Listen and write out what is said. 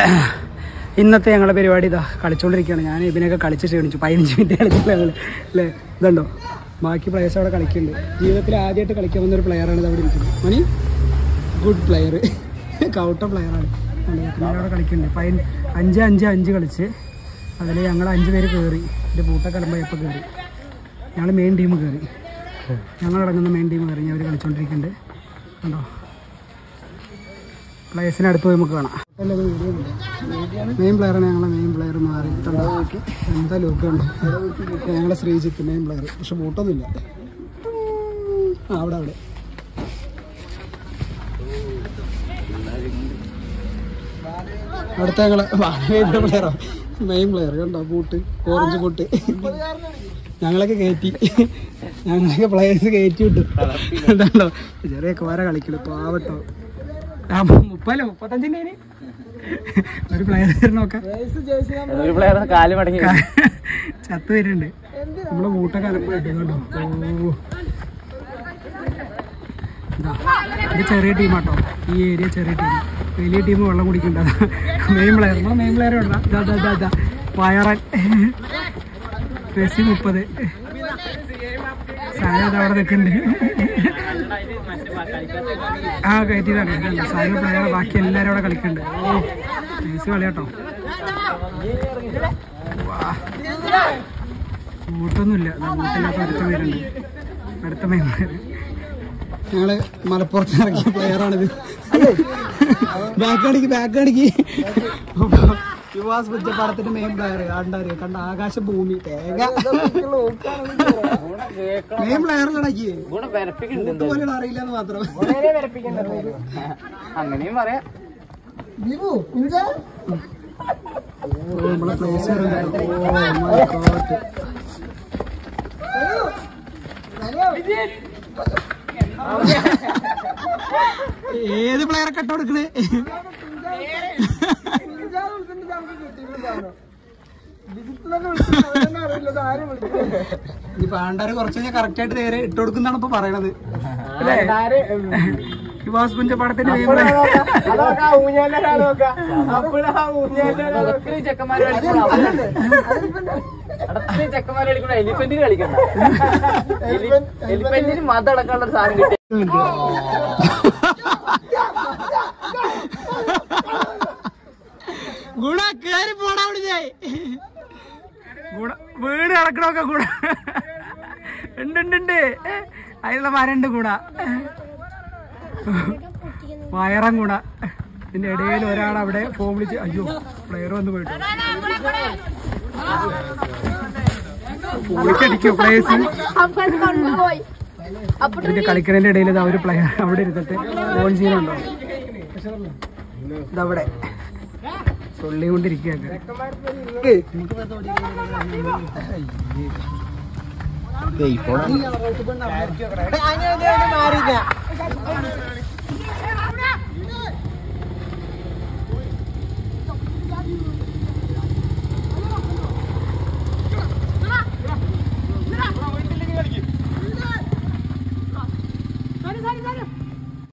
ഇന്നത്തെ ഞങ്ങളുടെ പരിപാടി ഇതാ കളിച്ചുകൊണ്ടിരിക്കുകയാണ് ഞാൻ ഇതിനൊക്കെ കളിച്ച് ക്ഷീണിച്ചു പതിനഞ്ച് മിനിറ്റ് കളിച്ചില്ല ഞങ്ങൾ അല്ലേ ഇതുണ്ടോ ബാക്കി പ്ലേയേഴ്സ് അവിടെ കളിക്കുന്നുണ്ട് ജീവിതത്തിൽ ആദ്യമായിട്ട് കളിക്കാൻ വന്ന ഒരു പ്ലെയറാണ് ഇത് അവിടെ ഇരിക്കുന്നത് മണി ഗുഡ് പ്ലെയർ കൗട്ട പ്ലെയറാണ് അവിടെ കളിക്കുന്നുണ്ട് പതിന അഞ്ച് അഞ്ച് അഞ്ച് കളിച്ച് അതിൽ ഞങ്ങൾ അഞ്ച് പേര് കയറി എൻ്റെ പൂട്ടൊക്കെ ഇടുമ്പോൾ കയറി ഞങ്ങൾ മെയിൻ ടീം കയറി ഞങ്ങളടങ്ങുന്ന മെയിൻ ടീം കയറി അവർ കളിച്ചുകൊണ്ടിരിക്കുന്നുണ്ട് കണ്ടോ പ്ലേയേഴ്സിന് അടുത്ത് പോയി നമുക്ക് കാണാം മെയിൻ പ്ലെയറാണ് ഞങ്ങളെ മെയിൻ പ്ലെയർ മാറി കണ്ടോ എന്താ ലുക്ക് കണ്ടോ ഞങ്ങളെ ശ്രീജിത്ത് മെയിൻ പ്ലെയർ പക്ഷെ ബൂട്ടൊന്നുമില്ല ആ അവിടെ അവിടെ അടുത്ത ഞങ്ങളെ മെയിൻ പ്ലെയറോ മെയിൻ പ്ലെയർ കണ്ടോ ബൂട്ട് ഓറഞ്ച് ബൂട്ട് ഞങ്ങളൊക്കെ കയറ്റി ഞങ്ങളൊക്കെ പ്ലേയേഴ്സ് കയറ്റി വിട്ടു എന്താണോ ചെറിയ കോര കളിക്കല് പാവട്ടോ ആ മുപ്പല്ലോ മുപ്പത്തഞ്ചിൻ്റെ ഒരു പ്ലെയർ നോക്കാം ഒരു പ്ലെയർ കാല് മടങ്ങി ചത്ത് വരുന്നുണ്ട് നമ്മളെ കൂട്ടൊക്കെ അലമ്പായിട്ടുണ്ടോ ഓ ഇതാ, ഇത് ചെറിയ ടീമാട്ടോ ഈ ഏരിയ ചെറിയ ടീം വലിയ ടീം വെള്ളം കുടിക്കണ്ട മെയിൻ പ്ലെയർ നമ്മളെ മെയിൻ പ്ലെയർ ഉണ്ടോ ഇതാ ഇതാ, ഇതാ ഇതാ വയറൻ മെസ്സി മുപ്പത് സായത് അവിടെ നിൽക്കുന്നുണ്ട് ആ കയറ്റിയതാണ് സായത് പ്ലെയർ ബാക്കി എല്ലാവരും അവിടെ കളിക്കുന്നുണ്ട് ഓ മെസ്സി കളിയാട്ടോ കൂട്ടൊന്നുമില്ല കൂട്ടില്ലാത്ത അടുത്ത പേരുണ്ട് അടുത്ത മെയിൻ ഞങ്ങള് മലപ്പുറത്ത് ഇറങ്ങിയ പ്ലെയറാണിത് ബാക്ക് അടിക്ക് ബാക്ക് അടിക്ക് യുവാസ് പുച്ചപ്പാടത്തിന്റെ മെയിൻ പ്ലെയർ കണ്ടാര് കണ്ട ആകാശ ഭൂമി തേങ്ങ മെയിൻ പ്ലെയറിലടക്കി ഗുണം വരപ്പിക്കുന്നുണ്ട് പോലെ അറിയില്ല എന്ന് മാത്രം അങ്ങനെയും പറയാം ഓ, നമ്മളെ പ്ലേസ് ഏത് പ്ലെയറെ കട്ട് കൊടുക്കണേ ഈ പാണ്ടാര് കുറച്ച് കഴിഞ്ഞാൽ കറക്റ്റ് ആയിട്ട് നേരെ ഇട്ട് കൊടുക്കുന്നാണ് ഇപ്പൊ പറയണത് യുവാസ് പുഞ്ചപ്പാടത്തിന്റെ ചെക്കന്മാര് ചെക്കന്മാര് കളിക്കണ എലിഫന്റിന് കളിക്കണ്ട എലിഫന്റിന് മതടക്കാനുള്ള ഒരു സാധനം കിട്ടി ഗുണ കേറി പോടാ അവിടുന്ന് ഗുണ വീട് കിടക്കണൊക്കെ ഗുണ ഉണ്ട് ഉണ്ട് ഉണ്ട് അതിലുള്ള മരണ്ട് കൂട വയറം കൂട ഇതിന്റെ ഇടയിൽ ഒരാൾ അവിടെ ഫോൺ വിളിച്ച് അയ്യോ പ്ലെയർ വന്ന് പോയിട്ട് വിളിക്കടിക്കോ പ്ലേയേഴ്സ് ഇതിന്റെ കളിക്കുന്നതിന്റെ ഇടയിൽ ഇതാ ഒരു പ്ലെയർ അവിടെ ഇരുന്നിട്ട് ഫോൺ ചെയ്യുന്നുണ്ടോ ഇതവിടെ ചൊല്ലിക്കൊണ്ടിരിക്കുകയൊക്കെ